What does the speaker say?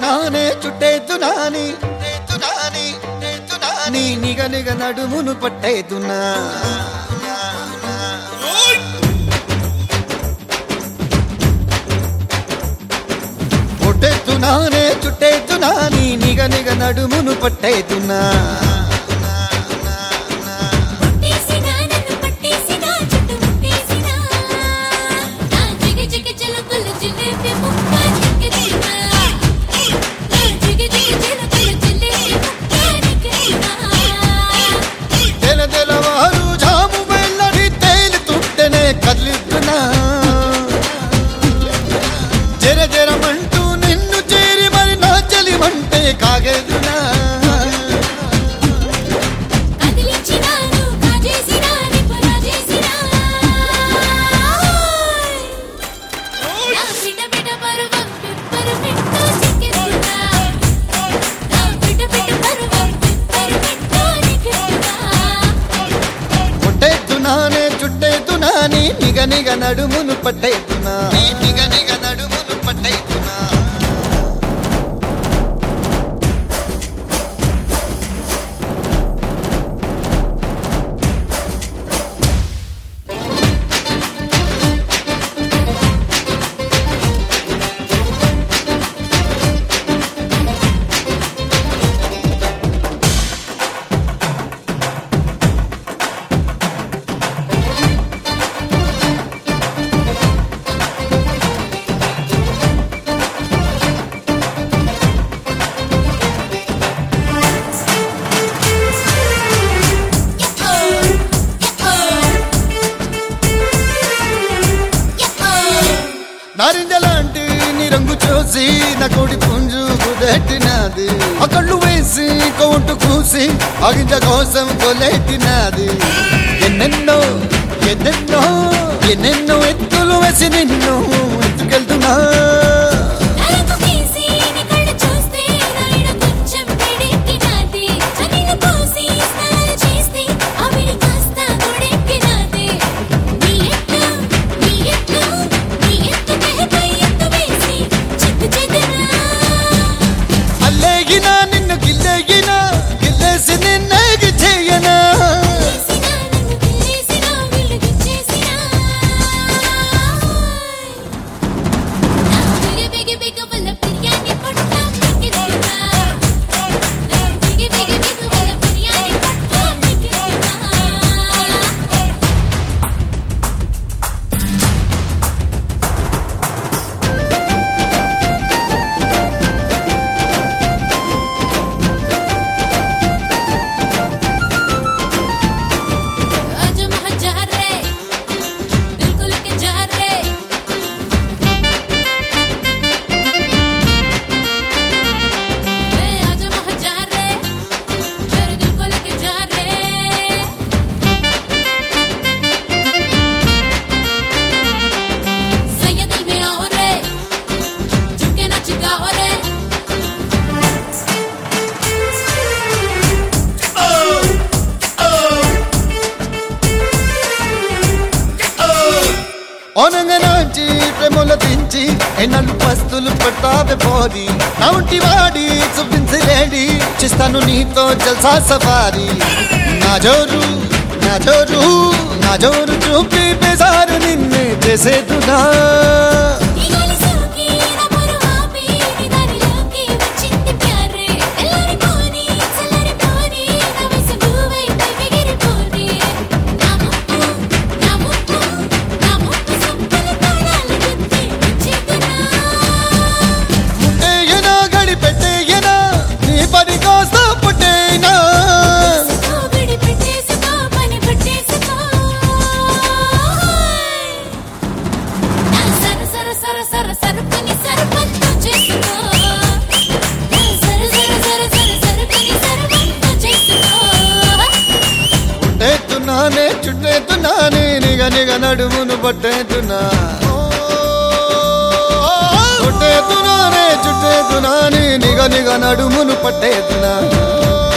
కొట్టేతున్నానే చుట్టేతున్నాని చుట్టేతున్నాని, చుట్టేతున్నాని, నిగ నిగ నడుమును పట్టేతున్నా కొట్టేతున్నానే చుట్టేతున్నాని నిగ నిగ నడుమును పట్టేతున్నా పట్టేసినా నన్ను పట్టేసినా చుట్టు ముట్టేసినా నా జిగి జిగి చిలుకలు జిలేబీ ముక్క నిక్కినా నా జిగి జిగి చిలుకలు జిలేబీ ముక్క నిక్కినా తెల తెలవారు జాము వెళ్ళని తేలుతుంటేనే కదులుతున్నా జర జరమంటూ నిన్ను చేరి మరి నా చలిమంటే కాగేదునా కదిలించినాను కాజేసినా నిప్పు రాజేసినా నా బిడ్డ బిడ్డ పరువం పిప్పరు పిట్టో చిక్కిస్తున్నా నా బిడ్డ బిడ్డ పరువం పిప్పరు పిట్టో చిక్కిస్తున్నా కొట్టేతున్నానే చుట్టేతున్నాని నిగ నిగ నడుమును పట్టేతున్నా నిగ నిగ నడుమును పట్టేతున్నా నారింజ లాంటి నీ రంగు చూసి నా కోడి పుంజు కుదెట్టినది ఆ కళ్ళు వేసి కౌంటు కూసి అగింజ కోసం కొలెట్టినది ఎన్నెన్నో ఎన్నెన్నో ఎన్నెన్నో ఎత్తులు వేసి నిన్ను ఎత్తుకెళ్తున్నా నరకు తీసి నీ కళ్ళు చూస్తే నాయన కొంచెం వేడెక్కినాది చనిలు పోసి స్నానాలు చేస్తే అవిడి కాస్త గొడెక్కినాది నీ ఎత్తు నీ ఎత్తు నీ ఎత్తు మెహపై ఎత్తు వేసి చిక్కు చెదరా అల్లేగినా నిన్ను గిల్లేగినా గిల్లేసి నిన్నేగి చేయనా చేసినా నన్ను గిల్లేసినా విలుగిచ్చేసినా నా బిగి బిగి బిగి వల్ల బిర్యానీ పొట్ట మిగిలిస్తున్నా నా బిగి బిగి బిగి వల్ల బిర్యానీ పొట్ట మిగిలిస్తున్నా आजा महाजार रे बिल्कुल के जार रे ए आजा महाजार रे मेरे दिल को लेके जा रे सैया दिल में आओ रे झुके ना चिल्लाओ रे ఒనంగనాంచి ప్రేమల దించి ఎన్నలు పస్తులు పట్టావే పోరి నా ఉంటి వాడి చూపించలేడి చేస్తాను నీతో జల్సా సఫారీ నా జోరు నా జోరు నా జోరు చూపి బేజారు నిన్నే చేసేదునా ఈ గాలి సోకి నా పొరు ఆపి నీ దారిలోకి వచ్చింది ప్యారే ఎల్లారిపోని చల్లారిపోని నా వయసు నువ్వైతే ఎగిరిపోని నా ముక్కు నా ముక్కు నా ముక్కు సొంతల తాళాలు గుద్ది ఇచ్చేతున్నా ముట్టేయనా గడి పెట్టేయనా నీ పని కాస్త పుట్టేనా కోవిడి పెట్టేసుకో పని పట్టేసుకో నా సర సర సర సర సరుకుని సర్వంతో చేసుకో నా సర సర సర సర సరుకుని సర్వంతో చేసుకో చుట్టేతున్నానే చుట్టేతున్నానే నిగ నిగ నడుమును పట్టేతున్నా చుట్టేతున్నానే చుట్టేతున్నానే నిగ నిగ నడుమును పట్టేతున్నా